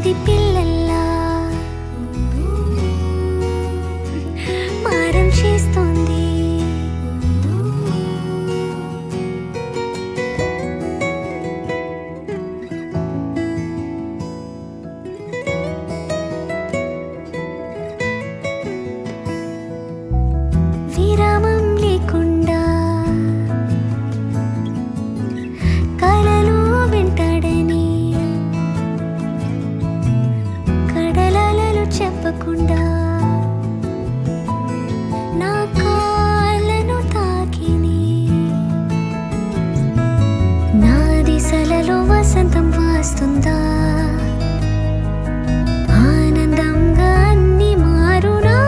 పసి పిల్లల్లా మారం చేస్తోంది విరామం లేకుండా కలలు వెంటాడని కడలాలలు చెప్పకుండా నా కాళ్ళను తాకిని నా దిశలలో వసంతం వాస్తుందా ఆనందంగా అన్ని మారునా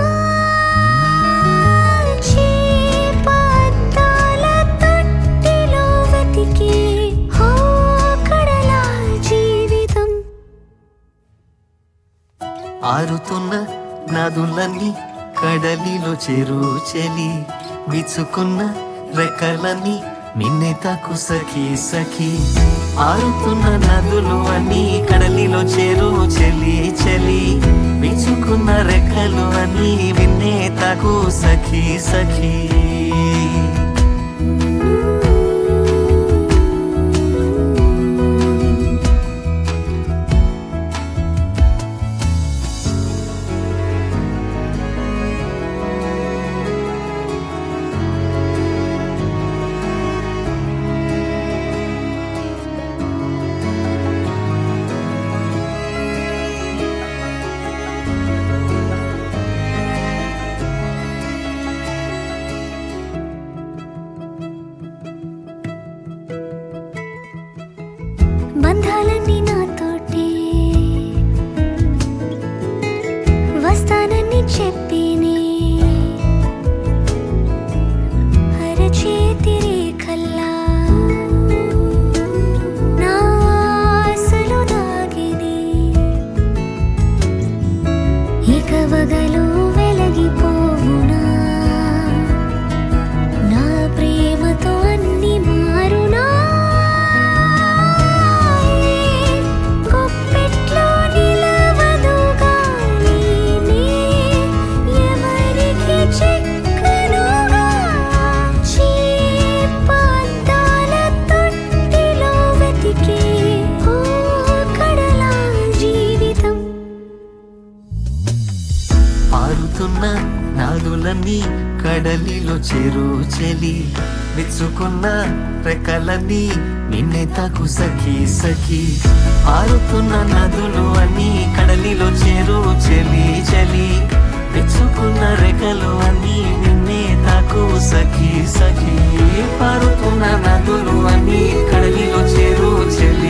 చేపద్దాల తొట్టిలో వెతికి ఓ కడలా జీవితం ఆరుతున్న నదులన్నీ కడలిలో చెరు చెలి విచ్చుకున్న రెక్కలన్నీ నిన్నే తాకు సఖీ సఖీ ఆరుతున్న నదులు అన్నీ కడలిలో చెరు చెలి చెలి విచ్చుకున్న రెక్కలు అన్నీ విన్నే తాకు సఖీ సఖీ బంధాలన్నీ నాతోటి వస్తానని చెప్పిని అరచేతి రేఖల్లా నా ఆశలు దాగిని ఇక వగలు వెలగిపోవునా నా ప్రేమతో అన్ని మారునా గుప్పెట్లో నిలవదు గాలిని ఎవరికి చిక్కనుగా చీపద్దాల తొట్టిలో వెతికి ఓ కడలా జీవితం పారుతున్న నాదులన్నీ కడలిలో చెరు చెలి విచ్చుకున్న రెక్కలన్నీ నిన్నే తాకు సఖీ సఖీ పారుతున్న నదులు అన్నీ కడలిలో చెరు చెలి చెలి విచ్చుకున్న రెక్కలు అన్నీ నిన్నే తాకు సఖీ సఖీ పారుతున్న నదులు అన్నీ కడలిలో చెరు చెలి